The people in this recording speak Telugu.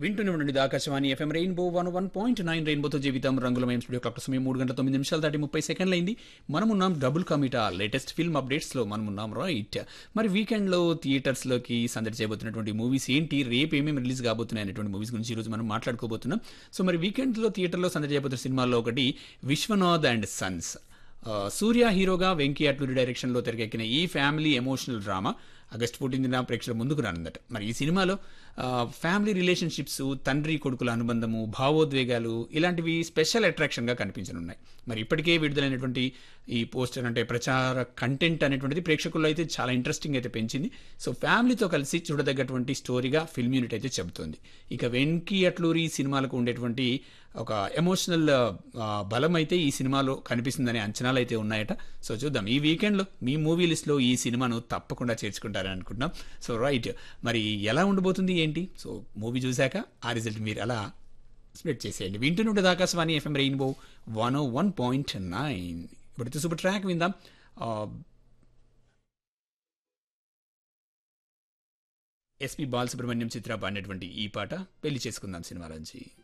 వింటూనే ఉండండి ఇది Akashvani FM rainbow one one point nine రెయిన్బోతో జీవితం రంగులమయం స్టూడియో క్లాక్ సమయం మూడు గంటల తొమ్మిది నిమిషాలు దాటి ముప్పై సెకండ్లు అయింది మనమున్నాం డబుల్ కమిటా లేటెస్ట్ ఫిల్మ్ అప్డేట్స్లో మనమున్నాం రైట్ మరి వీకెండ్లో థియేటర్స్లోకి సందడి చేయబోతున్నటువంటి మూవీస్ ఏంటి రేపు ఏమేమి రిలీజ్ కాబోతున్నాయి అనేటువంటి మూవీస్ గురించి ఈరోజు మనం మాట్లాడుకోబోతున్నాం సో మరి వీకెండ్లో థియేటర్లో సందడి చేయబోతున్న సినిమాల్లో ఒకటి విశ్వనాథ్ అండ్ సన్స్ ఆ, సూర్య హీరోగా వెంకీ అట్లూరి డైరెక్షన్లో తెరకెక్కిన ఈ ఫ్యామిలీ ఎమోషనల్ డ్రామా ఆగస్ట్ ఫోర్టీన్త్న ప్రేక్షకుల ముందుకు రానుందట మరి ఈ సినిమాలో ఆ, ఫ్యామిలీ రిలేషన్షిప్స్ తండ్రి కొడుకుల అనుబంధము భావోద్వేగాలు ఇలాంటివి స్పెషల్ అట్రాక్షన్గా కనిపించనున్నాయి మరి ఇప్పటికే విడుదలైనటువంటి ఈ పోస్టర్ అంటే ప్రచార కంటెంట్ అనేటువంటిది ప్రేక్షకుల్లో అయితే చాలా ఇంట్రెస్టింగ్ అయితే పెంచింది సో ఫ్యామిలీతో కలిసి చూడదగ్గటువంటి స్టోరీగా ఫిల్మ్ యూనిట్ అయితే చెబుతోంది ఇక వెంకీ అట్లూరి సినిమాలకు ఉండేటువంటి ఒక ఎమోషనల్ బలం అయితే ఈ సినిమాలో కనిపిస్తుందనే అంచనాలు అయితే ఉన్నాయట సో చూద్దాం ఈ వీకెండ్లో మీ మూవీ లిస్ట్లో ఈ సినిమాను తప్పకుండా చేర్చుకుంటారని అనుకుంటున్నాం సో రైట్ మరి ఎలా ఉండబోతుంది ఏంటి సో మూవీ చూశాక ఆ రిజల్ట్ మీరు అలా స్ప్రెడ్ చేసేయండి వింటున్నట్టు Akashvani FM rainbow one O one point nine ఇప్పుడు సూపర్ ట్రాక్ విందాం ఆ, ఎస్పి బాలసుబ్రహ్మణ్యం చిత్ర పాడినటువంటి ఈ పాట పెళ్లి చేసుకుందాం సినిమా నుంచి